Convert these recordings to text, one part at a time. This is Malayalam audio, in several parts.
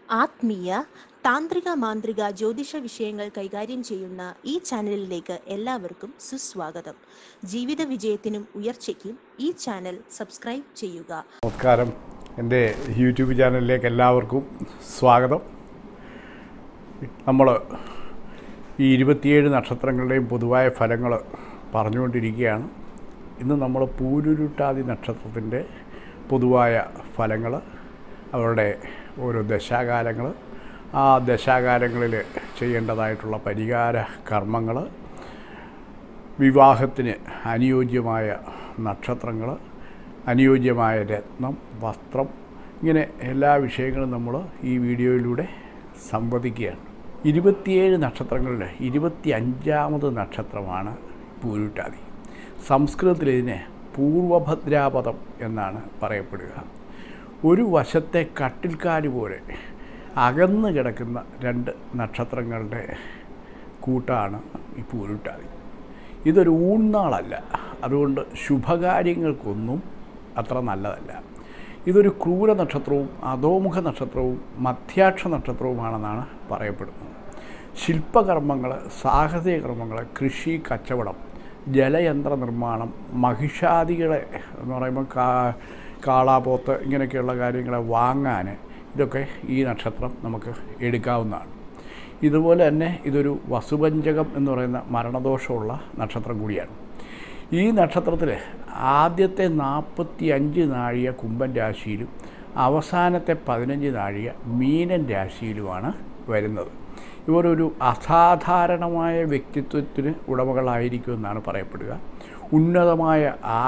ആത്മീയ താന്ത്രിക മാന്ത്രിക ജ്യോതിഷ വിഷയങ്ങൾ കൈകാര്യം ചെയ്യുന്ന ഈ ചാനലിലേക്ക് എല്ലാവർക്കും സുസ്വാഗതം ജീവിത വിജയത്തിനും ഉയർച്ചയ്ക്കും ഈ ചാനൽ സബ്സ്ക്രൈബ് ചെയ്യുക നമസ്കാരം എൻ്റെ യൂട്യൂബ് ചാനലിലേക്ക് എല്ലാവർക്കും സ്വാഗതം നമ്മൾ ഈ ഇരുപത്തിയേഴ് നക്ഷത്രങ്ങളുടെയും പൊതുവായ ഫലങ്ങൾ പറഞ്ഞുകൊണ്ടിരിക്കുകയാണ് ഇന്ന് നമ്മൾ പൂരുരുട്ടാതി നക്ഷത്രത്തിൻ്റെ പൊതുവായ ഫലങ്ങൾ അവരുടെ ഓരോ ദശാകാലങ്ങൾ ആ ദശാകാലങ്ങളിൽ ചെയ്യേണ്ടതായിട്ടുള്ള പരിഹാര കർമ്മങ്ങൾ വിവാഹത്തിന് അനുയോജ്യമായ നക്ഷത്രങ്ങൾ അനുയോജ്യമായ രത്നം വസ്ത്രം ഇങ്ങനെ എല്ലാ വിഷയങ്ങളും നമ്മൾ ഈ വീഡിയോയിലൂടെ സംവദിക്കുകയാണ് ഇരുപത്തിയേഴ് നക്ഷത്രങ്ങളിൽ ഇരുപത്തി അഞ്ചാമത് നക്ഷത്രമാണ് പൂരുട്ടാതി സംസ്കൃതത്തിൽ ഇതിനെ പൂർവഭദ്രാപദം എന്നാണ് പറയപ്പെടുക ഒരു വശത്തെ കട്ടിൽക്കാര് പോലെ അകന്ന് കിടക്കുന്ന രണ്ട് നക്ഷത്രങ്ങളുടെ കൂട്ടാണ് ഈ പൂരുട്ടാതി ഇതൊരു ഊൺനാളല്ല അതുകൊണ്ട് ശുഭകാര്യങ്ങൾക്കൊന്നും അത്ര നല്ലതല്ല ഇതൊരു ക്രൂര നക്ഷത്രവും അധോമുഖ നക്ഷത്രവും മധ്യാക്ഷ നക്ഷത്രവുമാണെന്നാണ് പറയപ്പെടുന്നത് ശില്പകർമ്മങ്ങൾ സാഹസിക കർമ്മങ്ങൾ കൃഷി കച്ചവടം ജലയന്ത്ര നിർമ്മാണം മഹിഷാദികളെ എന്ന് പറയുമ്പോൾ കാ കാളാപോത്ത് ഇങ്ങനെയൊക്കെയുള്ള കാര്യങ്ങളെ വാങ്ങാൻ ഇതൊക്കെ ഈ നക്ഷത്രം നമുക്ക് എടുക്കാവുന്നതാണ് ഇതുപോലെ തന്നെ ഇതൊരു വസുപഞ്ചകം എന്ന് പറയുന്ന മരണദോഷമുള്ള നക്ഷത്രം കൂടിയാണ് ഈ നക്ഷത്രത്തിൽ ആദ്യത്തെ നാൽപ്പത്തി അഞ്ച് നാഴിക കുംഭൻ രാശിയിലും അവസാനത്തെ പതിനഞ്ച് നാഴിക മീനൻ രാശിയിലുമാണ് വരുന്നത് ഇവർ ഒരു അസാധാരണമായ വ്യക്തിത്വത്തിന് ഉടമകളായിരിക്കുമെന്നാണ് പറയപ്പെടുക ഉന്നതമായ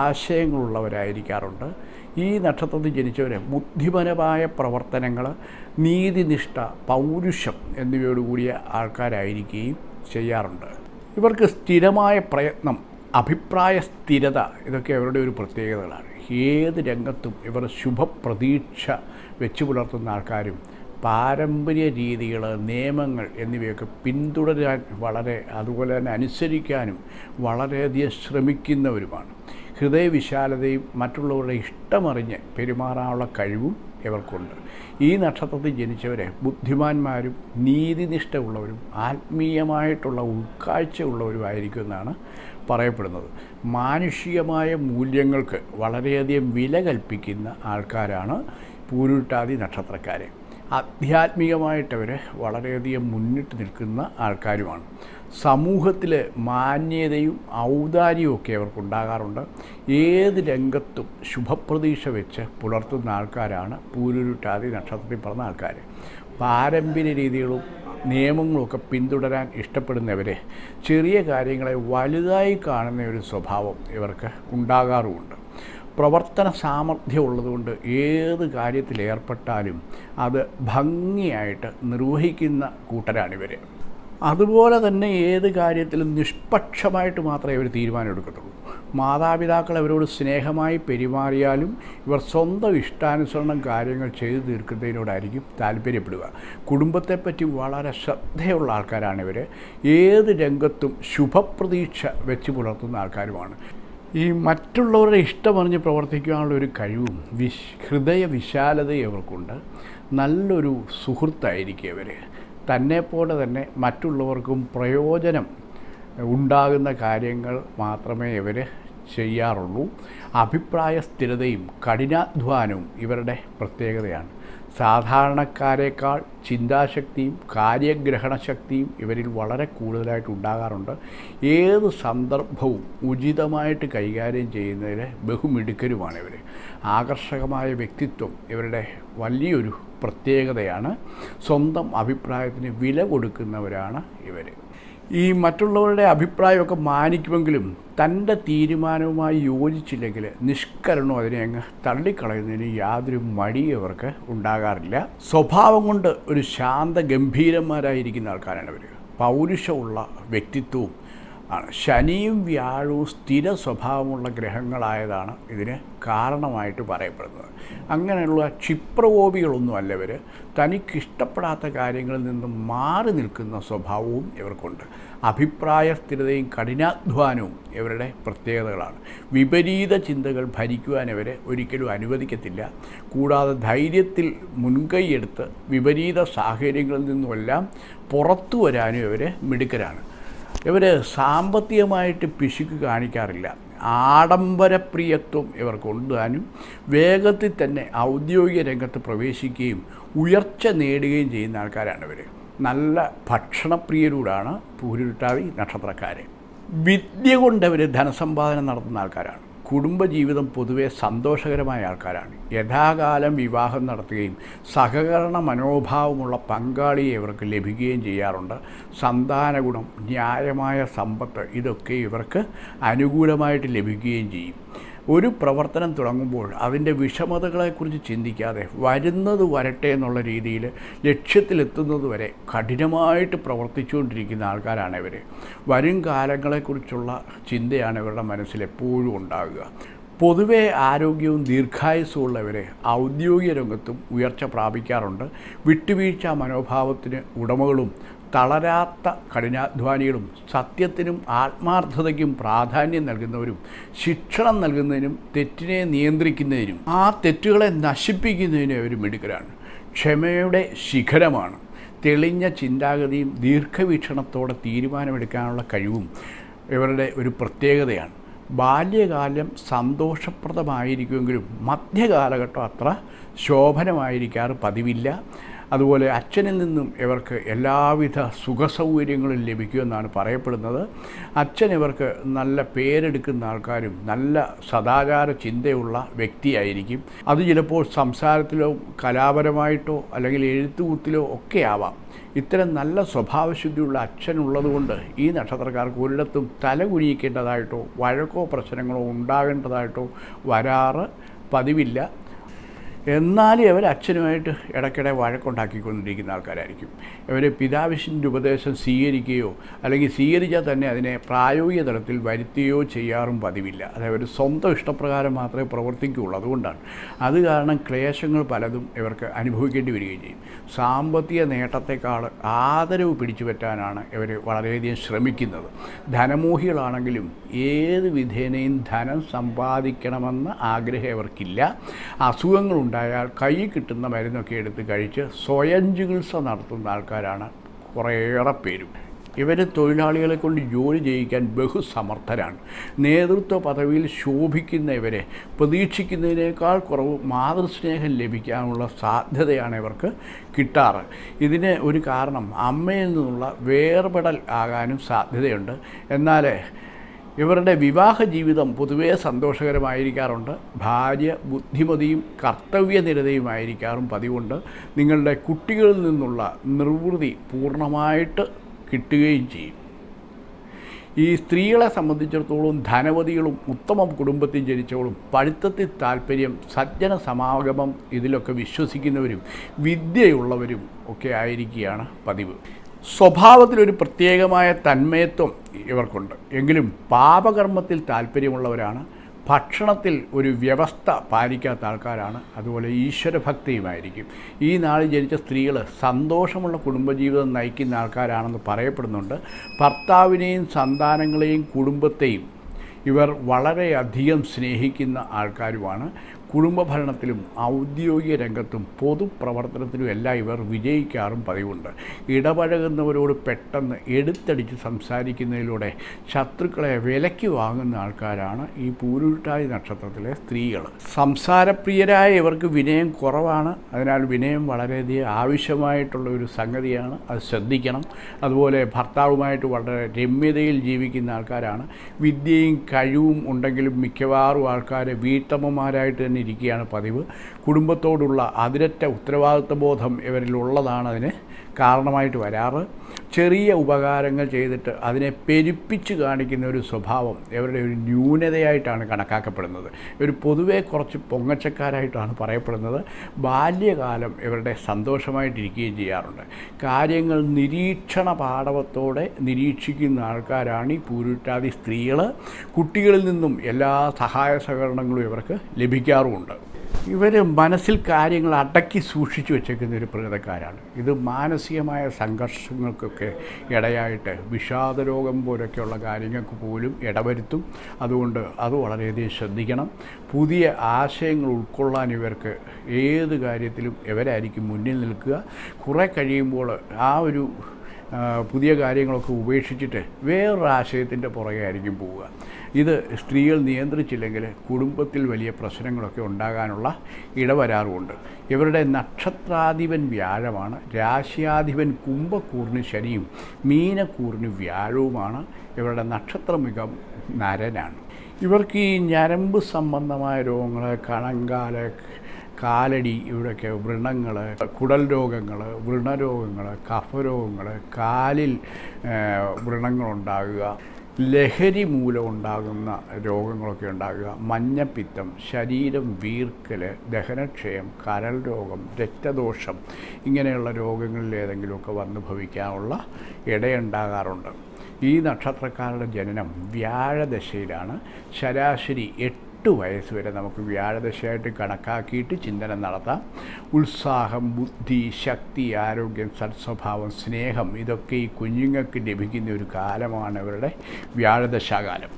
ആശയങ്ങളുള്ളവരായിരിക്കാറുണ്ട് ഈ നക്ഷത്രത്തിൽ ജനിച്ചവരെ ബുദ്ധിപരമായ പ്രവർത്തനങ്ങൾ നീതിനിഷ്ഠ പൗരുഷം എന്നിവയോടുകൂടിയ ആൾക്കാരായിരിക്കുകയും ചെയ്യാറുണ്ട് ഇവർക്ക് സ്ഥിരമായ പ്രയത്നം അഭിപ്രായ സ്ഥിരത ഇതൊക്കെ അവരുടെ ഒരു പ്രത്യേകതകളാണ് ഏത് രംഗത്തും ഇവർ ശുഭപ്രതീക്ഷ വെച്ചു പുലർത്തുന്ന ആൾക്കാരും പാരമ്പര്യ രീതികൾ നിയമങ്ങൾ എന്നിവയൊക്കെ പിന്തുടരാൻ വളരെ അതുപോലെ തന്നെ അനുസരിക്കാനും വളരെയധികം ശ്രമിക്കുന്നവരുമാണ് ഹൃദയവിശാലതയും മറ്റുള്ളവരുടെ ഇഷ്ടമറിഞ്ഞ് പെരുമാറാനുള്ള കഴിവും ഇവർക്കുണ്ട് ഈ നക്ഷത്രത്തിൽ ജനിച്ചവരെ ബുദ്ധിമാന്മാരും നീതിനിഷ്ഠ ഉള്ളവരും ആത്മീയമായിട്ടുള്ള ഉൾക്കാഴ്ച ഉള്ളവരുമായിരിക്കും എന്നാണ് പറയപ്പെടുന്നത് മാനുഷികമായ മൂല്യങ്ങൾക്ക് വളരെയധികം വില കൽപ്പിക്കുന്ന ആൾക്കാരാണ് പൂരുട്ടാതി നക്ഷത്രക്കാരെ ആധ്യാത്മികമായിട്ടവർ വളരെയധികം മുന്നിട്ട് നിൽക്കുന്ന ആൾക്കാരുമാണ് സമൂഹത്തിൽ മാന്യതയും ഔദാര്യവും ഒക്കെ അവർക്കുണ്ടാകാറുണ്ട് ഏത് രംഗത്തും ശുഭപ്രതീക്ഷ വെച്ച് പുലർത്തുന്ന ആൾക്കാരാണ് പൂരുരുട്ടാതി നക്ഷത്രത്തിൽ പറഞ്ഞ ആൾക്കാർ പാരമ്പര്യ രീതികളും നിയമങ്ങളൊക്കെ പിന്തുടരാൻ ഇഷ്ടപ്പെടുന്നവരെ ചെറിയ കാര്യങ്ങളെ വലുതായി കാണുന്ന ഒരു സ്വഭാവം ഇവർക്ക് ഉണ്ടാകാറുമുണ്ട് പ്രവർത്തന സാമർഥ്യം ഉള്ളതുകൊണ്ട് ഏത് കാര്യത്തിൽ ഏർപ്പെട്ടാലും അത് ഭംഗിയായിട്ട് നിർവഹിക്കുന്ന കൂട്ടരാണിവർ അതുപോലെ തന്നെ ഏത് കാര്യത്തിലും നിഷ്പക്ഷമായിട്ട് മാത്രമേ ഇവർ തീരുമാനം എടുക്കത്തുള്ളൂ മാതാപിതാക്കൾ അവരോട് സ്നേഹമായി പെരുമാറിയാലും ഇവർ സ്വന്തം ഇഷ്ടാനുസരണം കാര്യങ്ങൾ ചെയ്തു തീർക്കുന്നതിനോടായിരിക്കും താല്പര്യപ്പെടുക കുടുംബത്തെപ്പറ്റി വളരെ ശ്രദ്ധയുള്ള ആൾക്കാരാണ് ഇവർ ഏത് രംഗത്തും ശുഭപ്രതീക്ഷ വെച്ച് പുലർത്തുന്ന ആൾക്കാരുമാണ് ഈ മറ്റുള്ളവരുടെ ഇഷ്ടമറിഞ്ഞ് പ്രവർത്തിക്കാനുള്ള ഒരു കഴിവും വിശ് ഹൃദയ വിശാലതയും അവർക്കുണ്ട് നല്ലൊരു സുഹൃത്തായിരിക്കും അവർ തന്നെപ്പോലെ തന്നെ മറ്റുള്ളവർക്കും പ്രയോജനം ഉണ്ടാകുന്ന കാര്യങ്ങൾ മാത്രമേ ഇവർ ചെയ്യാറുള്ളൂ അഭിപ്രായ സ്ഥിരതയും കഠിനാധ്വാനവും ഇവരുടെ പ്രത്യേകതയാണ് സാധാരണക്കാരേക്കാൾ ചിന്താശക്തിയും കാര്യഗ്രഹണ ശക്തിയും ഇവരിൽ വളരെ കൂടുതലായിട്ട് ഉണ്ടാകാറുണ്ട് ഏത് സന്ദർഭവും ഉചിതമായിട്ട് കൈകാര്യം ചെയ്യുന്നതിൽ ബഹുമിടുക്കരുമാണ് ഇവർ ആകർഷകമായ വ്യക്തിത്വം ഇവരുടെ വലിയൊരു പ്രത്യേകതയാണ് സ്വന്തം അഭിപ്രായത്തിന് വില കൊടുക്കുന്നവരാണ് ഇവർ ഈ മറ്റുള്ളവരുടെ അഭിപ്രായമൊക്കെ മാനിക്കുമെങ്കിലും തൻ്റെ തീരുമാനവുമായി യോജിച്ചില്ലെങ്കിൽ നിഷ്കരണവും അതിനെ അങ്ങ് തള്ളിക്കളയുന്നതിന് യാതൊരു മടിയും അവർക്ക് ഉണ്ടാകാറില്ല സ്വഭാവം കൊണ്ട് ഒരു ശാന്ത ഗംഭീരന്മാരായിരിക്കുന്ന ആൾക്കാരാണ് ഇവർ പൗരുഷമുള്ള വ്യക്തിത്വവും ആണ് ശനിയും വ്യാഴവും സ്ഥിര സ്വഭാവമുള്ള ഗ്രഹങ്ങളായതാണ് ഇതിന് കാരണമായിട്ട് പറയപ്പെടുന്നത് അങ്ങനെയുള്ള ക്ഷിപ്രകോപികളൊന്നുമല്ല ഇവർ തനിക്കിഷ്ടപ്പെടാത്ത കാര്യങ്ങളിൽ നിന്നും മാറി നിൽക്കുന്ന സ്വഭാവവും ഇവർക്കുണ്ട് അഭിപ്രായ സ്ഥിരതയും കഠിനാധ്വാനവും ഇവരുടെ പ്രത്യേകതകളാണ് വിപരീത ചിന്തകൾ ഭരിക്കുവാൻ ഇവരെ ഒരിക്കലും അനുവദിക്കത്തില്ല കൂടാതെ ധൈര്യത്തിൽ മുൻകൈയെടുത്ത് വിപരീത സാഹചര്യങ്ങളിൽ നിന്നുമെല്ലാം പുറത്തു വരാനും ഇവർ മിടുക്കരാണ് ഇവർ സാമ്പത്തികമായിട്ട് പിശുക്ക് കാണിക്കാറില്ല ആഡംബരപ്രിയത്വം ഇവർക്ക് താനും വേഗത്തിൽ തന്നെ ഔദ്യോഗിക രംഗത്ത് പ്രവേശിക്കുകയും ഉയർച്ച നേടുകയും ചെയ്യുന്ന ആൾക്കാരാണ് ഇവർ നല്ല ഭക്ഷണപ്രിയരൂടാണ് പൂരുരുട്ടാവി നക്ഷത്രക്കാർ വിദ്യ കൊണ്ട് അവർ ധനസമ്പാദനം നടത്തുന്ന ആൾക്കാരാണ് കുടുംബജീവിതം പൊതുവെ സന്തോഷകരമായ ആൾക്കാരാണ് യഥാകാലം വിവാഹം നടത്തുകയും സഹകരണ മനോഭാവമുള്ള പങ്കാളിയെ ഇവർക്ക് ലഭിക്കുകയും ചെയ്യാറുണ്ട് സന്താന ഗുണം ന്യായമായ സമ്പത്ത് ഇതൊക്കെ ഇവർക്ക് അനുകൂലമായിട്ട് ലഭിക്കുകയും ചെയ്യും ഒരു പ്രവർത്തനം തുടങ്ങുമ്പോൾ അതിൻ്റെ വിഷമതകളെക്കുറിച്ച് ചിന്തിക്കാതെ വരുന്നത് വരട്ടെ എന്നുള്ള രീതിയിൽ ലക്ഷ്യത്തിലെത്തുന്നത് വരെ കഠിനമായിട്ട് പ്രവർത്തിച്ചുകൊണ്ടിരിക്കുന്ന ആൾക്കാരാണ് ഇവർ വരും കാലങ്ങളെക്കുറിച്ചുള്ള ചിന്തയാണ് ഇവരുടെ മനസ്സിൽ എപ്പോഴും ഉണ്ടാകുക പൊതുവെ ആരോഗ്യവും ദീർഘായുസ്സും ഉള്ളവരെ ഔദ്യോഗിക രംഗത്തും ഉയർച്ച പ്രാപിക്കാറുണ്ട് വിട്ടുവീഴ്ച മനോഭാവത്തിന് ഉടമകളും തളരാത്ത കഠിനാധ്വാനികളും സത്യത്തിനും ആത്മാർത്ഥതയ്ക്കും പ്രാധാന്യം നൽകുന്നവരും ശിക്ഷണം നൽകുന്നതിനും തെറ്റിനെ നിയന്ത്രിക്കുന്നതിനും ആ തെറ്റുകളെ നശിപ്പിക്കുന്നതിനും അവർ മിടുക്കരാണ് ക്ഷമയുടെ ശിഖരമാണ് തെളിഞ്ഞ ചിന്താഗതിയും ദീർഘവീക്ഷണത്തോടെ തീരുമാനമെടുക്കാനുള്ള കഴിവും ഇവരുടെ ഒരു പ്രത്യേകതയാണ് ബാല്യകാലം സന്തോഷപ്രദമായിരിക്കുമെങ്കിലും മധ്യകാലഘട്ടം അത്ര ശോഭനമായിരിക്കാറ് പതിവില്ല അതുപോലെ അച്ഛനിൽ നിന്നും ഇവർക്ക് എല്ലാവിധ സുഖസൗകര്യങ്ങളും ലഭിക്കുമെന്നാണ് പറയപ്പെടുന്നത് അച്ഛൻ ഇവർക്ക് നല്ല പേരെടുക്കുന്ന ആൾക്കാരും നല്ല സദാചാര ചിന്തയുള്ള വ്യക്തിയായിരിക്കും അത് ചിലപ്പോൾ സംസാരത്തിലോ കലാപരമായിട്ടോ അല്ലെങ്കിൽ എഴുത്തുകുത്തിലോ ഒക്കെ ആവാം ഇത്തരം നല്ല സ്വഭാവശുദ്ധിയുള്ള അച്ഛനുള്ളതുകൊണ്ട് ഈ നക്ഷത്രക്കാർക്ക് ഒരിടത്തും തല കുനിയിക്കേണ്ടതായിട്ടോ വഴക്കോ പ്രശ്നങ്ങളോ ഉണ്ടാകേണ്ടതായിട്ടോ വരാറ് പതിവില്ല എന്നാലും അവർ അച്ഛനുമായിട്ട് ഇടയ്ക്കിടെ വഴക്കുണ്ടാക്കിക്കൊണ്ടിരിക്കുന്ന ആൾക്കാരായിരിക്കും ഇവർ പിതാവിഷിൻ്റെ ഉപദേശം സ്വീകരിക്കുകയോ അല്ലെങ്കിൽ സ്വീകരിച്ചാൽ തന്നെ അതിനെ പ്രായോഗിക തലത്തിൽ വരുത്തുകയോ ചെയ്യാറും പതിവില്ല അത് അവർ സ്വന്തം ഇഷ്ടപ്രകാരം മാത്രമേ പ്രവർത്തിക്കുകയുള്ളൂ അതുകൊണ്ടാണ് അത് കാരണം ക്ലേശങ്ങൾ പലതും ഇവർക്ക് അനുഭവിക്കേണ്ടി വരികയും ചെയ്യും സാമ്പത്തിക നേട്ടത്തെക്കാൾ ആദരവ് പിടിച്ചു പറ്റാനാണ് ഇവർ വളരെയധികം ശ്രമിക്കുന്നത് ധനമോഹികളാണെങ്കിലും ഏത് വിധേനയും ധനം സമ്പാദിക്കണമെന്ന ആഗ്രഹം ഇവർക്കില്ല അസുഖങ്ങളുണ്ടായാൽ കൈ കിട്ടുന്ന മരുന്നൊക്കെ എടുത്ത് കഴിച്ച് സ്വയം ചികിത്സ നടത്തുന്ന ആൾക്കാരാണ് കുറേയേറെ പേരും ഇവർ തൊഴിലാളികളെ കൊണ്ട് ജോലി ചെയ്യിക്കാൻ ബഹുസമർത്ഥരാണ് നേതൃത്വ പദവിയിൽ ശോഭിക്കുന്ന ഇവരെ പ്രതീക്ഷിക്കുന്നതിനേക്കാൾ കുറവ് മാതൃസ്നേഹം ലഭിക്കാനുള്ള സാധ്യതയാണ് ഇവർക്ക് കിട്ടാറ് ഇതിന് ഒരു കാരണം അമ്മയിൽ നിന്നുള്ള വേർപെടൽ ആകാനും സാധ്യതയുണ്ട് എന്നാൽ ഇവരുടെ വിവാഹ ജീവിതം പൊതുവേ സന്തോഷകരമായിരിക്കാറുണ്ട് ഭാര്യ ബുദ്ധിമതിയും കർത്തവ്യനിരതയുമായിരിക്കാറും പതിവുണ്ട് നിങ്ങളുടെ കുട്ടികളിൽ നിന്നുള്ള നിർവൃതി പൂർണ്ണമായിട്ട് കിട്ടുകയും ചെയ്യും ഈ സ്ത്രീകളെ സംബന്ധിച്ചിടത്തോളം ധനവതികളും ഉത്തമ കുടുംബത്തിൽ ജനിച്ചവളും പഠിത്തത്തിൽ താല്പര്യം സജ്ജന സമാഗമം ഇതിലൊക്കെ വിശ്വസിക്കുന്നവരും വിദ്യയുള്ളവരും ഒക്കെ ആയിരിക്കുകയാണ് പതിവ് സ്വഭാവത്തിലൊരു പ്രത്യേകമായ തന്മയത്വം ഇവർക്കുണ്ട് എങ്കിലും പാപകർമ്മത്തിൽ താല്പര്യമുള്ളവരാണ് ഭക്ഷണത്തിൽ ഒരു വ്യവസ്ഥ പാലിക്കാത്ത ആൾക്കാരാണ് അതുപോലെ ഈശ്വരഭക്തിയുമായിരിക്കും ഈ നാളിൽ ജനിച്ച സ്ത്രീകൾ സന്തോഷമുള്ള കുടുംബജീവിതം നയിക്കുന്ന ആൾക്കാരാണെന്ന് പറയപ്പെടുന്നുണ്ട് ഭർത്താവിനെയും സന്താനങ്ങളെയും കുടുംബത്തെയും ഇവർ വളരെയധികം സ്നേഹിക്കുന്ന ആൾക്കാരുമാണ് കുടുംബഭരണത്തിലും ഔദ്യോഗിക രംഗത്തും പൊതുപ്രവർത്തനത്തിലും എല്ലാം ഇവർ വിജയിക്കാറും പതിവുണ്ട് ഇടപഴകുന്നവരോട് പെട്ടെന്ന് എടുത്തടിച്ച് സംസാരിക്കുന്നതിലൂടെ ശത്രുക്കളെ വിലയ്ക്ക് വാങ്ങുന്ന ആൾക്കാരാണ് ഈ പൂരുരുട്ടായി നക്ഷത്രത്തിലെ സ്ത്രീകൾ സംസാരപ്രിയരായ ഇവർക്ക് വിനയം കുറവാണ് അതിനാൽ വിനയം വളരെയധികം ആവശ്യമായിട്ടുള്ള ഒരു സംഗതിയാണ് അത് ശ്രദ്ധിക്കണം അതുപോലെ ഭർത്താവുമായിട്ട് വളരെ രമ്യതയിൽ ജീവിക്കുന്ന ആൾക്കാരാണ് വിദ്യയും കഴിവും ഉണ്ടെങ്കിലും മിക്കവാറും ആൾക്കാർ വീട്ടമ്മമാരായിട്ട് തന്നെ ഇരിക്കുകയാണ് പതിവ് കുടുംബത്തോടുള്ള അതിരറ്റ ഉത്തരവാദിത്വ ബോധം ഇവരിലുള്ളതാണ് അതിന് കാരണമായിട്ട് വരാറ് ചെറിയ ഉപകാരങ്ങൾ ചെയ്തിട്ട് അതിനെ പെരുപ്പിച്ച് കാണിക്കുന്ന ഒരു സ്വഭാവം ഇവരുടെ ഒരു ന്യൂനതയായിട്ടാണ് കണക്കാക്കപ്പെടുന്നത് ഒരു പൊതുവെ കുറച്ച് പൊങ്ങച്ചക്കാരായിട്ടാണ് പറയപ്പെടുന്നത് ബാല്യകാലം ഇവരുടെ സന്തോഷമായിട്ടിരിക്കുകയും ചെയ്യാറുണ്ട് കാര്യങ്ങൾ നിരീക്ഷണ പാടവത്തോടെ നിരീക്ഷിക്കുന്ന ആൾക്കാരാണ് ഈ പൂരുട്ടാതി സ്ത്രീകൾ കുട്ടികളിൽ നിന്നും എല്ലാ സഹായ സഹകരണങ്ങളും ഇവർക്ക് ലഭിക്കാറുമുണ്ട് ഇവർ മനസ്സിൽ കാര്യങ്ങൾ അടക്കി സൂക്ഷിച്ചു വെച്ചേക്കുന്ന ഒരു പ്രകൃതക്കാരാണ് ഇത് മാനസികമായ സംഘർഷങ്ങൾക്കൊക്കെ ഇടയായിട്ട് വിഷാദരോഗം പോലൊക്കെയുള്ള കാര്യങ്ങൾക്ക് പോലും ഇടവരുത്തും അതുകൊണ്ട് അത് വളരെയധികം ശ്രദ്ധിക്കണം പുതിയ ആശയങ്ങൾ ഉൾക്കൊള്ളാൻ ഇവർക്ക് ഏത് കാര്യത്തിലും ഇവരായിരിക്കും മുന്നിൽ നിൽക്കുക കുറേ കഴിയുമ്പോൾ ആ ഒരു ആ, പുതിയ കാര്യങ്ങളൊക്കെ ഉപേക്ഷിച്ചിട്ട് വേറൊരു ആശയത്തിൻ്റെ പുറകെ ആയിരിക്കും പോവുക ഇത് സ്ത്രീകൾ നിയന്ത്രിച്ചില്ലെങ്കിൽ കുടുംബത്തിൽ വലിയ പ്രശ്നങ്ങളൊക്കെ ഉണ്ടാകാനുള്ള ഇടവരാറുമുണ്ട് ഇവരുടെ നക്ഷത്രാധിപൻ വ്യാഴമാണ് രാശിയാധിപൻ കുംഭക്കൂറിന് ശനിയും മീനക്കൂറിന് വ്യാഴവുമാണ് ഇവരുടെ നക്ഷത്രമികം നരനാണ് ഇവർക്ക് ഈ ഞരമ്പ് സംബന്ധമായ രോഗങ്ങൾ കണങ്കാല് കാലടി ഇവിടെയൊക്കെ വ്രണങ്ങൾ കുടൽ രോഗങ്ങൾ വ്രണരോഗങ്ങൾ കഫരോഗങ്ങൾ കാലിൽ ആ, വ്രണങ്ങളുണ്ടാകുക ലഹരി മൂലം ഉണ്ടാകുന്ന രോഗങ്ങളൊക്കെ ഉണ്ടാകുക മഞ്ഞപ്പിത്തം ശരീരം വീർക്കൽ ദഹനക്ഷയം കരൾ രോഗം രക്തദോഷം ഇങ്ങനെയുള്ള രോഗങ്ങളിൽ ഏതെങ്കിലുമൊക്കെ വന്ന് ഭവിക്കാനുള്ള ഇടയുണ്ടാകാറുണ്ട് ഈ നക്ഷത്രക്കാരുടെ ജനനം വ്യാഴദശയിലാണ് ശരാശരി എട്ട് വയസ്സ് വരെ നമുക്ക് വ്യാഴദശയായിട്ട് കണക്കാക്കിയിട്ട് ചിന്തനം നടത്താം ഉത്സാഹം ബുദ്ധി ശക്തി ആരോഗ്യം സത്സ്വഭാവം സ്നേഹം ഇതൊക്കെ ഈ കുഞ്ഞുങ്ങൾക്ക് ലഭിക്കുന്ന ഒരു കാലമാണ് ഇവരുടെ വ്യാഴദശാകാലം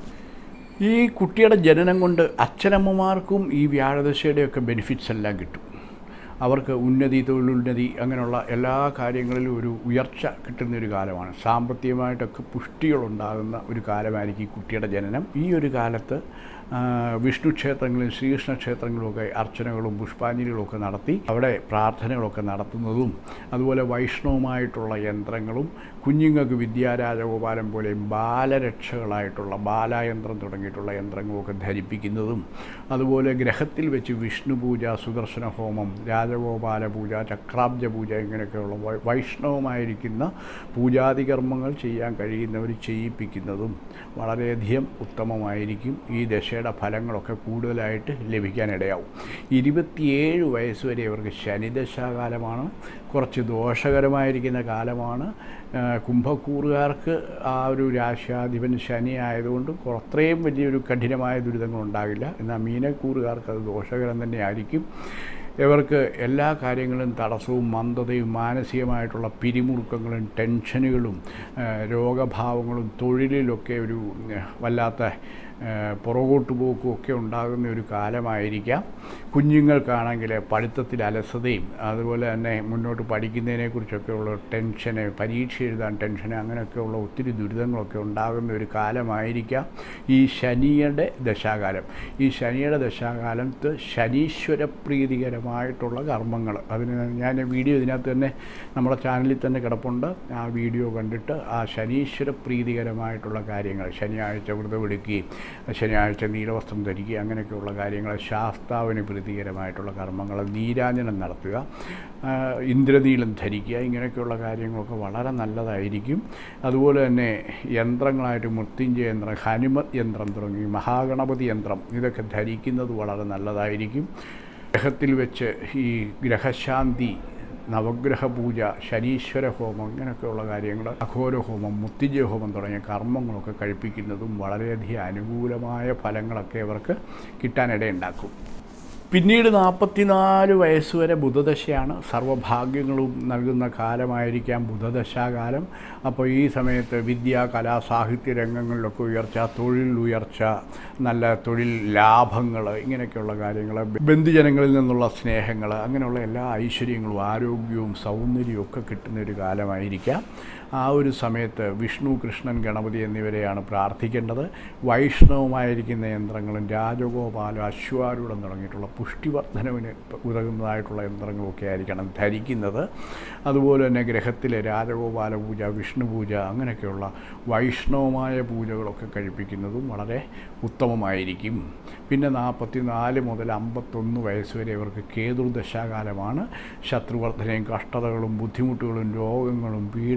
ഈ കുട്ടിയുടെ ജനനം കൊണ്ട് അച്ഛനമ്മമാർക്കും ഈ വ്യാഴദശയുടെയൊക്കെ ബെനിഫിറ്റ്സ് എല്ലാം കിട്ടും അവർക്ക് ഉന്നതി തൊഴിലുന്നതി അങ്ങനെയുള്ള എല്ലാ കാര്യങ്ങളിലും ഒരു ഉയർച്ച കിട്ടുന്ന ഒരു കാലമാണ് സാമ്പത്തികമായിട്ടൊക്കെ പുഷ്ടികളുണ്ടാകുന്ന ഒരു കാലമായിരിക്കും ഈ കുട്ടിയുടെ ജനനം ഈ ഒരു കാലത്ത് ആ, വിഷ്ണു ക്ഷേത്രങ്ങളിലും ശ്രീകൃഷ്ണ ക്ഷേത്രങ്ങളിലുമൊക്കെ അർച്ചനകളും പുഷ്പാഞ്ജലികളും ഒക്കെ നടത്തി അവിടെ പ്രാർത്ഥനകളൊക്കെ നടത്തുന്നതും അതുപോലെ വൈഷ്ണവമായിട്ടുള്ള യന്ത്രങ്ങളും കുഞ്ഞുങ്ങൾക്ക് വിദ്യാരാജഗോപാലം പോലെയും ബാലരക്ഷകളായിട്ടുള്ള ബാലായന്ത്രം തുടങ്ങിയിട്ടുള്ള യന്ത്രങ്ങളുമൊക്കെ ധരിപ്പിക്കുന്നതും അതുപോലെ ഗ്രഹത്തിൽ വെച്ച് വിഷ്ണു പൂജ സുദർശന ഹോമം രാജഗോപാല പൂജ ചക്രാബ്ജ പൂജ ഇങ്ങനെയൊക്കെയുള്ള വൈ- വൈഷ്ണവമായിരിക്കുന്ന പൂജാതി കർമ്മങ്ങൾ ചെയ്യാൻ കഴിയുന്നവർ ചെയ്യിപ്പിക്കുന്നതും വളരെയധികം ഉത്തമമായിരിക്കും ഈ ദശയുടെ ഫലങ്ങളൊക്കെ കൂടുതലായിട്ട് ലഭിക്കാനിടയാവും ഇരുപത്തിയേഴ് വയസ്സ് വരെ ഇവർക്ക് ശനിദശാകാലമാണ് കുറച്ച് ദോഷകരമായിരിക്കുന്ന കാലമാണ് ആ, കുംഭക്കൂറുകാർക്ക് ആ ഒരു രാശാധിപൻ ശനി ആയതുകൊണ്ട് കൊ- അത്രയും വലിയൊരു കഠിനമായ ദുരിതങ്ങൾ ഉണ്ടാകില്ല എന്നാൽ മീനക്കൂറുകാർക്ക് അത് ദോഷകരം തന്നെയായിരിക്കും ഇവർക്ക് എല്ലാ കാര്യങ്ങളും തടസ്സവും മന്ദതയും മാനസികമായിട്ടുള്ള പിരിമുറുക്കങ്ങളും ടെൻഷനുകളും ആ, രോഗഭാവങ്ങളും തൊഴിലിലൊക്കെ ഒരു ഉം, വല്ലാത്ത ആ, പുറകോട്ട് പോക്കും ഒക്കെ ഉണ്ടാകുന്ന ഒരു കാലമായിരിക്കാം കുഞ്ഞുങ്ങൾക്കാണെങ്കിൽ പഠിത്തത്തിൽ അലസതയും അതുപോലെ തന്നെ മുന്നോട്ട് പഠിക്കുന്നതിനെക്കുറിച്ചൊക്കെയുള്ള ടെൻഷന് പരീക്ഷ എഴുതാൻ ടെൻഷന് അങ്ങനെയൊക്കെയുള്ള ഒത്തിരി ദുരിതങ്ങളൊക്കെ ഉണ്ടാകുന്ന ഒരു കാലമായിരിക്കാം ഈ ശനിയുടെ ദശാകാലം ഈ ശനിയുടെ ദശാകാലത്ത് ശനീശ്വര പ്രീതികരമായിട്ടുള്ള കർമ്മങ്ങൾ അതിന് ഞാൻ വീഡിയോ ഇതിനകത്ത് തന്നെ നമ്മുടെ ചാനലിൽ തന്നെ കിടപ്പുണ്ട് ആ വീഡിയോ കണ്ടിട്ട് ആ ശനീശ്വര പ്രീതികരമായിട്ടുള്ള കാര്യങ്ങൾ ശനിയാഴ്ച വ്രതമെടുക്കുകയും ശനിയാഴ്ച നീലവസ്ത്രം ധരിക്കുക അങ്ങനെയൊക്കെയുള്ള കാര്യങ്ങൾ ശാസ്താവിന് പ്രീതികരമായിട്ടുള്ള കർമ്മങ്ങൾ നീരാഞ്ജനം നടത്തുക ആ, ഇന്ദ്രനീലം ധരിക്കുക ഇങ്ങനെയൊക്കെയുള്ള കാര്യങ്ങളൊക്കെ വളരെ നല്ലതായിരിക്കും അതുപോലെ തന്നെ യന്ത്രങ്ങളായിട്ട് മൃത്യുഞ്ജയ യന്ത്രം ഹനുമത് യന്ത്രം തുടങ്ങി മഹാഗണപതി യന്ത്രം ഇതൊക്കെ ധരിക്കുന്നത് വളരെ നല്ലതായിരിക്കും ഗ്രഹത്തിൽ വെച്ച് ഈ ഗ്രഹശാന്തി നവഗ്രഹ പൂജ ശനീശ്വര ഹോമം ഇങ്ങനെയൊക്കെയുള്ള കാര്യങ്ങൾ അഘോര ഹോമം മുത്തിജയ ഹോമം തുടങ്ങിയ കർമ്മങ്ങളൊക്കെ കഴിപ്പിക്കുന്നതും വളരെയധികം അനുകൂലമായ ഫലങ്ങളൊക്കെ ഇവർക്ക് കിട്ടാനിടയുണ്ടാക്കും പിന്നീട് നാൽപ്പത്തിനാല് വയസ്സ് വരെ ബുധദശയാണ് സർവ്വഭാഗ്യങ്ങളും നൽകുന്ന കാലമായിരിക്കാം ബുധദശാകാലം അപ്പോൾ ഈ സമയത്ത് വിദ്യ കലാ സാഹിത്യ രംഗങ്ങളിലൊക്കെ ഉയർച്ച തൊഴിൽ ഉയർച്ച നല്ല തൊഴിൽ ലാഭങ്ങൾ ഇങ്ങനെയൊക്കെയുള്ള കാര്യങ്ങൾ ബന്ധുജനങ്ങളിൽ നിന്നുള്ള സ്നേഹങ്ങൾ അങ്ങനെയുള്ള എല്ലാ ഐശ്വര്യങ്ങളും ആരോഗ്യവും സൗന്ദര്യവും ഒക്കെ കിട്ടുന്ന ഒരു കാലമായിരിക്കാം ആ ഒരു സമയത്ത് വിഷ്ണു കൃഷ്ണൻ ഗണപതി എന്നിവരെയാണ് പ്രാർത്ഥിക്കേണ്ടത് വൈഷ്ണവമായിരിക്കുന്ന യന്ത്രങ്ങളും രാജഗോപാലം അശ്വാരൂഢം തുടങ്ങിയിട്ടുള്ള പുഷ്ടിവർദ്ധനവിന് ഉതകുന്നതായിട്ടുള്ള യന്ത്രങ്ങളൊക്കെ ആയിരിക്കണം ധരിക്കുന്നത് അതുപോലെ തന്നെ ഗ്രഹത്തിലെ രാജഗോപാല പൂജ വിഷ്ണു പൂജ അങ്ങനെയൊക്കെയുള്ള വൈഷ്ണവമായ പൂജകളൊക്കെ കഴിപ്പിക്കുന്നതും വളരെ ഉത്തമമായിരിക്കും പിന്നെ നാൽപ്പത്തി നാല് മുതൽ അമ്പത്തൊന്ന് വയസ്സ് വരെ ഇവർക്ക് കേതുർദശാകാലമാണ് ശത്രുവർദ്ധനയും കഷ്ടതകളും ബുദ്ധിമുട്ടുകളും രോഗങ്ങളും പീഡകളും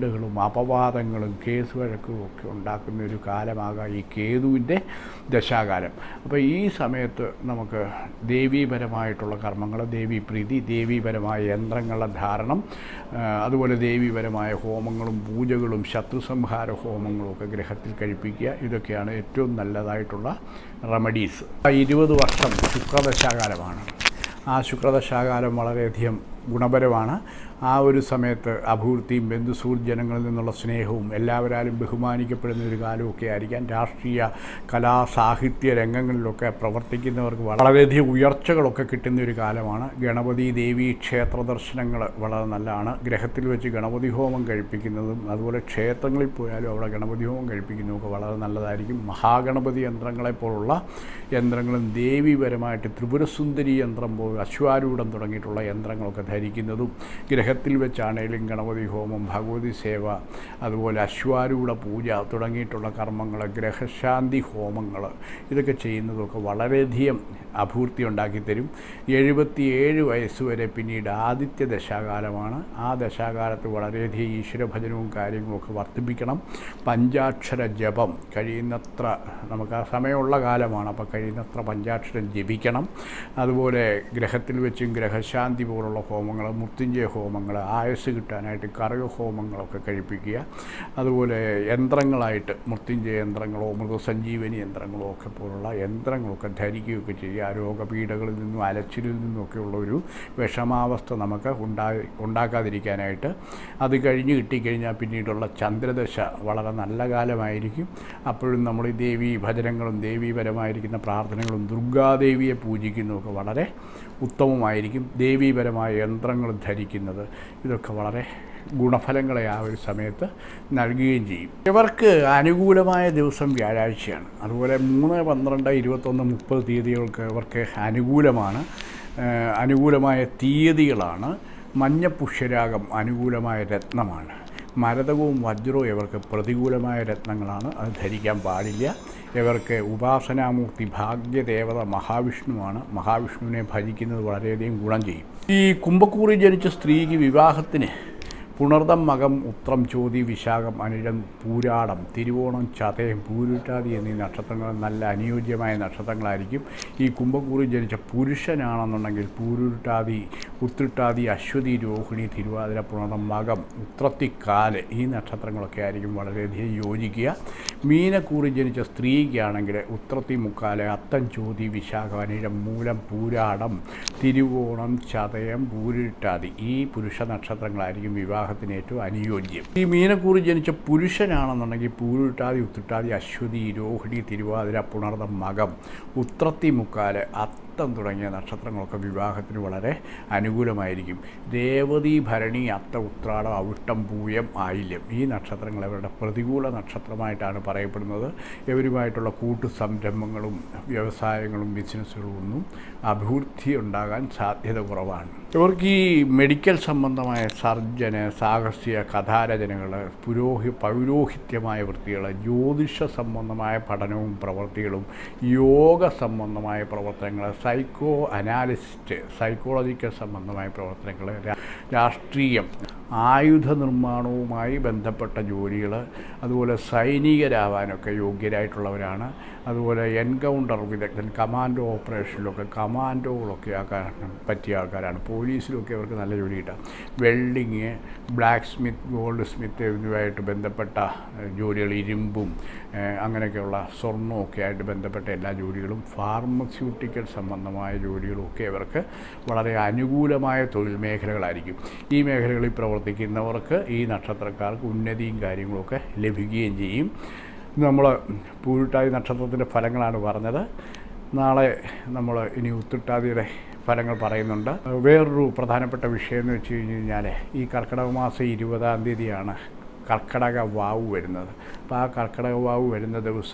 അപവാദങ്ങളും കേസ് വഴക്കും ഒക്കെ ഉണ്ടാക്കുന്ന ഒരു കാലമാകാം ഈ കേതുവിൻ്റെ ദശാകാലം അപ്പോൾ ഈ സമയത്ത് നമുക്ക് ദേവീപരമായിട്ടുള്ള കർമ്മങ്ങൾ ദേവീപ്രീതി ദേവീപരമായ യന്ത്രങ്ങളുടെ ധാരണം ആ, അതുപോലെ ദേവീപരമായ ഹോമങ്ങളും പൂജകളും ശത്രുസംഹാര ഹോമങ്ങളും ഒക്കെ ഗ്രഹത്തിൽ കഴിപ്പിക്കുക ഇതൊക്കെയാണ് ഏറ്റവും നല്ലതായിട്ടുള്ള റെമഡീസ് ഇരുപത് വർഷം ശുക്രദശാകാലമാണ് ആ ശുക്രദശാകാലം വളരെയധികം ഗുണപരമാണ് ആ ഒരു സമയത്ത് അഭിവൃദ്ധിയും ബന്ധുസുഹൃജനങ്ങളിൽ നിന്നുള്ള സ്നേഹവും എല്ലാവരാലും ബഹുമാനിക്കപ്പെടുന്ന ഒരു കാലമൊക്കെ ആയിരിക്കാം രാഷ്ട്രീയ കലാ സാഹിത്യ രംഗങ്ങളിലൊക്കെ പ്രവർത്തിക്കുന്നവർക്ക് വളരെയധികം ഉയർച്ചകളൊക്കെ കിട്ടുന്ന ഒരു കാലമാണ് ഗണപതി ദേവി ക്ഷേത്ര ദർശനങ്ങൾ വളരെ നല്ലതാണ് ഗ്രഹത്തിൽ വെച്ച് ഗണപതി ഹോമം കഴിപ്പിക്കുന്നതും അതുപോലെ ക്ഷേത്രങ്ങളിൽ പോയാലും അവിടെ ഗണപതി ഹോമം കഴിപ്പിക്കുന്നതുമൊക്കെ വളരെ നല്ലതായിരിക്കും മഹാഗണപതി യന്ത്രങ്ങളെ പോലുള്ള യന്ത്രങ്ങളും ദേവീപരമായിട്ട് ത്രിപുരസുന്ദരി യന്ത്രം പോലും അശ്വാരൂഢം തുടങ്ങിയിട്ടുള്ള യന്ത്രങ്ങളൊക്കെ ധരിക്കുന്നതും ഗ്രഹത്തിൽ വെച്ചാണേലും ഗണപതി ഹോമം ഭഗവതി സേവ അതുപോലെ അശ്വാരൂഢ പൂജ തുടങ്ങിയിട്ടുള്ള കർമ്മങ്ങൾ ഗ്രഹശാന്തി ഹോമങ്ങൾ ഇതൊക്കെ ചെയ്യുന്നതൊക്കെ വളരെയധികം അഭിവൃദ്ധി ഉണ്ടാക്കിത്തരും എഴുപത്തിയേഴ് വയസ്സ് വരെ പിന്നീട് ആദിത്യ ദശാകാലമാണ് ആ ദശാകാലത്ത് വളരെയധികം ഈശ്വരഭജനവും കാര്യങ്ങളുമൊക്കെ വർദ്ധിപ്പിക്കണം പഞ്ചാക്ഷര ജപം കഴിയുന്നത്ര നമുക്ക് ആ സമയമുള്ള കാലമാണ് അപ്പോൾ കഴിയുന്നത്ര പഞ്ചാക്ഷരം ജപിക്കണം അതുപോലെ ഗ്രഹത്തിൽ വെച്ചും ഗ്രഹശാന്തി പോലുള്ള ഹോമങ്ങൾ മൃത്യുഞ്ജയ ഹോമങ്ങൾ ആയുസ് കിട്ടാനായിട്ട് കറക ഹോമങ്ങളൊക്കെ കഴിപ്പിക്കുക അതുപോലെ യന്ത്രങ്ങളായിട്ട് മൃത്യുഞ്ജയ യന്ത്രങ്ങളോ മൃതസഞ്ജീവനി യന്ത്രങ്ങളോ ഒക്കെ പോലുള്ള യന്ത്രങ്ങളൊക്കെ ധരിക്കുകയൊക്കെ ചെയ്യുക രോഗപീഠകളിൽ നിന്നും അലച്ചിലിൽ നിന്നുമൊക്കെയുള്ള ഒരു വിഷമാവസ്ഥ നമുക്ക് ഉണ്ടായി ഉണ്ടാക്കാതിരിക്കാനായിട്ട് അത് കഴിഞ്ഞ് കിട്ടിക്കഴിഞ്ഞാൽ പിന്നീടുള്ള ചന്ദ്രദശ വളരെ നല്ല കാലമായിരിക്കും അപ്പോഴും നമ്മൾ ഈ ദേവീ ഭജനങ്ങളും ദേവീപരമായിരിക്കുന്ന പ്രാർത്ഥനകളും ദുർഗാദേവിയെ പൂജിക്കുന്നതൊക്കെ വളരെ ഉത്തമമായിരിക്കും ദേവീപരമായ യന്ത്രങ്ങൾ ധരിക്കുന്നത് ഇതൊക്കെ വളരെ ഗുണഫലങ്ങളെ ആ ഒരു സമയത്ത് നൽകുകയും ചെയ്യും ഇവർക്ക് അനുകൂലമായ ദിവസം വ്യാഴാഴ്ചയാണ് അതുപോലെ മൂന്ന് പന്ത്രണ്ട് ഇരുപത്തൊന്ന് മുപ്പത് തീയതികൾക്ക് ഇവർക്ക് അനുകൂലമാണ് ഏഹ് അനുകൂലമായ തീയതികളാണ് മഞ്ഞപ്പുഷ്യരാഗം അനുകൂലമായ രത്നമാണ് മരതകവും വജ്രവും ഇവർക്ക് പ്രതികൂലമായ രത്നങ്ങളാണ് അത് ധരിക്കാൻ പാടില്ല ഇവർക്ക് ഉപാസനാമൂർത്തി ഭാഗ്യദേവത മഹാവിഷ്ണുവാണ് മഹാവിഷ്ണുവിനെ ഭജിക്കുന്നത് വളരെയധികം ഗുണം ചെയ്യും ഈ കുംഭക്കൂറിൽ ജനിച്ച സ്ത്രീക്ക് വിവാഹത്തിന് പുണർദം മകം ഉത്രം ചോതി വിശാഖം അനിഴം പൂരാടം തിരുവോണം ചതയം പൂരുട്ടാതി എന്നീ നക്ഷത്രങ്ങൾ നല്ല അനുയോജ്യമായ നക്ഷത്രങ്ങളായിരിക്കും ഈ കുംഭക്കൂറിൽ ജനിച്ച പുരുഷനാണെന്നുണ്ടെങ്കിൽ പൂരുട്ടാതി ഉത്രട്ടാതി അശ്വതി രോഹിണി തിരുവാതിര പുണർദം മകം ഉത്രത്തിക്കാല് ഈ നക്ഷത്രങ്ങളൊക്കെ ആയിരിക്കും വളരെയധികം യോജിക്കുക മീനക്കൂറിൽ ജനിച്ച സ്ത്രീക്കാണെങ്കിൽ ഉത്രത്തി മുക്കാല് അത്തം ചോതി വിശാഖം അനിഴം മൂലം പൂരാടം തിരുവോണം ചതയം പൂരുട്ടാതി ഈ പുരുഷ നക്ഷത്രങ്ങളായിരിക്കും വിവാഹത്തിന് ഏറ്റവും അനുയോജ്യം ഈ മീനക്കൂറി ജനിച്ച പുരുഷനാണെന്നുണ്ടെങ്കിൽ പൂരുട്ടാതി ഉത്രട്ടാതി അശ്വതി രോഹിണി തിരുവാതിര പുണർദം മകം ഉത്രത്തി മുക്കാല് അത്തം തുടങ്ങിയ നക്ഷത്രങ്ങളൊക്കെ വിവാഹത്തിന് വളരെ അനുകൂലമായിരിക്കും രേവതി ഭരണി അത്ത ഉത്രാടം അവിട്ടം പൂയം ആയില്യം ഈ നക്ഷത്രങ്ങൾ അവരുടെ പ്രതികൂല നക്ഷത്രമായിട്ടാണ് പറയപ്പെടുന്നത് ഇവരുമായിട്ടുള്ള കൂട്ടു സംരംഭങ്ങളും വ്യവസായങ്ങളും ബിസിനസ്സുകളും ഒന്നും അഭിവൃദ്ധി ഉണ്ടാകാൻ സാധ്യത കുറവാണ് ഇവർക്ക് ഈ മെഡിക്കൽ സംബന്ധമായ സർജന് സാഹസ്യ കഥാരചനകൾ പുരോഹി പൗരോഹിത്യമായ വൃത്തികൾ ജ്യോതിഷ സംബന്ധമായ പഠനവും പ്രവൃത്തികളും യോഗ സംബന്ധമായ പ്രവർത്തനങ്ങൾ സൈക്കോ അനാലിസ്റ്റ് സൈക്കോളജിക്കൽ സംബന്ധമായ പ്രവർത്തനങ്ങൾ രാ- രാഷ്ട്രീയം ആയുധ നിർമ്മാണവുമായി ബന്ധപ്പെട്ട ജോലികൾ അതുപോലെ സൈനികരാവാനൊക്കെ യോഗ്യരായിട്ടുള്ളവരാണ് അതുപോലെ എൻകൗണ്ടർ വിദഗ്ധൻ കമാൻഡോ ഓപ്പറേഷനിലൊക്കെ കമാൻഡോകളൊക്കെ ആക്കാൻ പറ്റിയ ആൾക്കാരാണ് പോലീസിലൊക്കെ അവർക്ക് നല്ല ജോലി കിട്ടാം welding blacksmith goldsmith എന്നിവയായിട്ട് ബന്ധപ്പെട്ട ഏഹ്, ജോലികൾ ഇരുമ്പും ഏഹ്, അങ്ങനെയൊക്കെയുള്ള സ്വർണ്ണമൊക്കെ ആയിട്ട് ബന്ധപ്പെട്ട എല്ലാ ജോലികളും ഫാർമസ്യൂട്ടിക്കൽ സംബന്ധമായ ജോലികളും ഒക്കെ ഇവർക്ക് വളരെ അനുകൂലമായ തൊഴിൽ മേഖലകളായിരിക്കും ഈ മേഖലകളിൽ പ്രവർത്തിക്കുന്നവർക്ക് ഈ നക്ഷത്രക്കാർക്ക് ഉന്നതിയും കാര്യങ്ങളുമൊക്കെ ലഭിക്കുകയും ചെയ്യും നമ്മൾ പൂരിട്ടാതി നക്ഷത്രത്തിൻ്റെ ഫലങ്ങളാണ് പറഞ്ഞത് നാളെ നമ്മൾ ഇനി ഉത്തിട്ടാതിയുടെ ഫലങ്ങൾ പറയുന്നുണ്ട് വേറൊരു പ്രധാനപ്പെട്ട വിഷയം എന്ന് വെച്ച് കഴിഞ്ഞ് കഴിഞ്ഞാൽ ഈ കർക്കിടക മാസം ഇരുപതാം തീയതിയാണ് കർക്കിടക വാവ് വരുന്നത് അപ്പോൾ ആ കർക്കിടക വാവ് വരുന്ന ദിവസം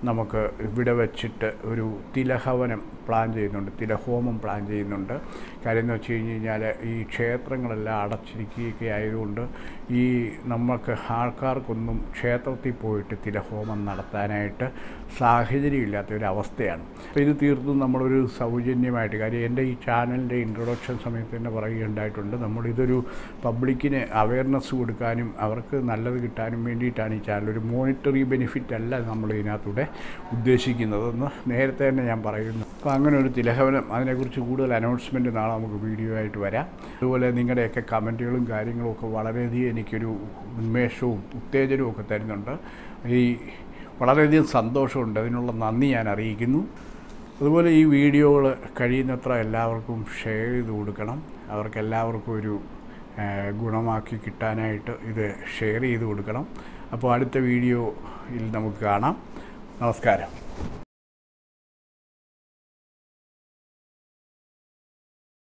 നമുക്ക് ഇവിടെ വെച്ചിട്ട് ഒരു തിലഹവനം പ്ലാൻ ചെയ്യുന്നുണ്ട് തിലഹോമം പ്ലാൻ ചെയ്യുന്നുണ്ട് കാര്യം എന്ന് വെച്ച് കഴിഞ്ഞ് കഴിഞ്ഞാൽ ഈ ക്ഷേത്രങ്ങളെല്ലാം അടച്ചിരിക്കുകയൊക്കെ ആയതുകൊണ്ട് ഈ നമുക്ക് ആൾക്കാർക്കൊന്നും ക്ഷേത്രത്തിൽ പോയിട്ട് തിലഹോമം നടത്താനായിട്ട് സാഹചര്യമില്ലാത്ത ഒരു അവസ്ഥയാണ് അപ്പോൾ ഇത് തീർത്തും നമ്മളൊരു സൗജന്യമായിട്ട് കാര്യം എൻ്റെ ഈ ചാനലിൻ്റെ ഇൻട്രൊഡക്ഷൻ സമയത്ത് തന്നെ പറയുകയുണ്ടായിട്ടുണ്ട് നമ്മളിതൊരു പബ്ലിക്കിന് അവയർനെസ് കൊടുക്കാനും അവർക്ക് നല്ലത് കിട്ടാനും വേണ്ടിയിട്ടാണ് ഈ ചാനൽ ഒരു മോണിറ്ററി ബെനിഫിറ്റ് അല്ല നമ്മൾ ഇതിനകത്തൂടെ ഉദ്ദേശിക്കുന്നതെന്ന് നേരത്തെ തന്നെ ഞാൻ പറയുന്നു അപ്പോൾ അങ്ങനെ ഒരു തിലഹവനം അതിനെക്കുറിച്ച് കൂടുതൽ അനൗൺസ്മെൻറ്റ് നാളെ നമുക്ക് വീഡിയോ ആയിട്ട് വരാം അതുപോലെ നിങ്ങളുടെയൊക്കെ കമൻറ്റുകളും കാര്യങ്ങളും ഒക്കെ വളരെയധികം എനിക്കൊരു ഉന്മേഷവും ഉത്തേജനവും ഒക്കെ തരുന്നുണ്ട് ഈ വളരെയധികം സന്തോഷമുണ്ട് അതിനുള്ള നന്ദി ഞാൻ അറിയിക്കുന്നു അതുപോലെ ഈ വീഡിയോകൾ കഴിയുന്നത്ര എല്ലാവർക്കും ഷെയർ ചെയ്ത് കൊടുക്കണം അവർക്കെല്ലാവർക്കും ഒരു ആ, ഗുണമാക്കി കിട്ടാനായിട്ട് ഇത് ഷെയർ ചെയ്ത് കൊടുക്കണം അപ്പോൾ അടുത്ത വീഡിയോയിൽ നമുക്ക് കാണാം നമസ്കാരം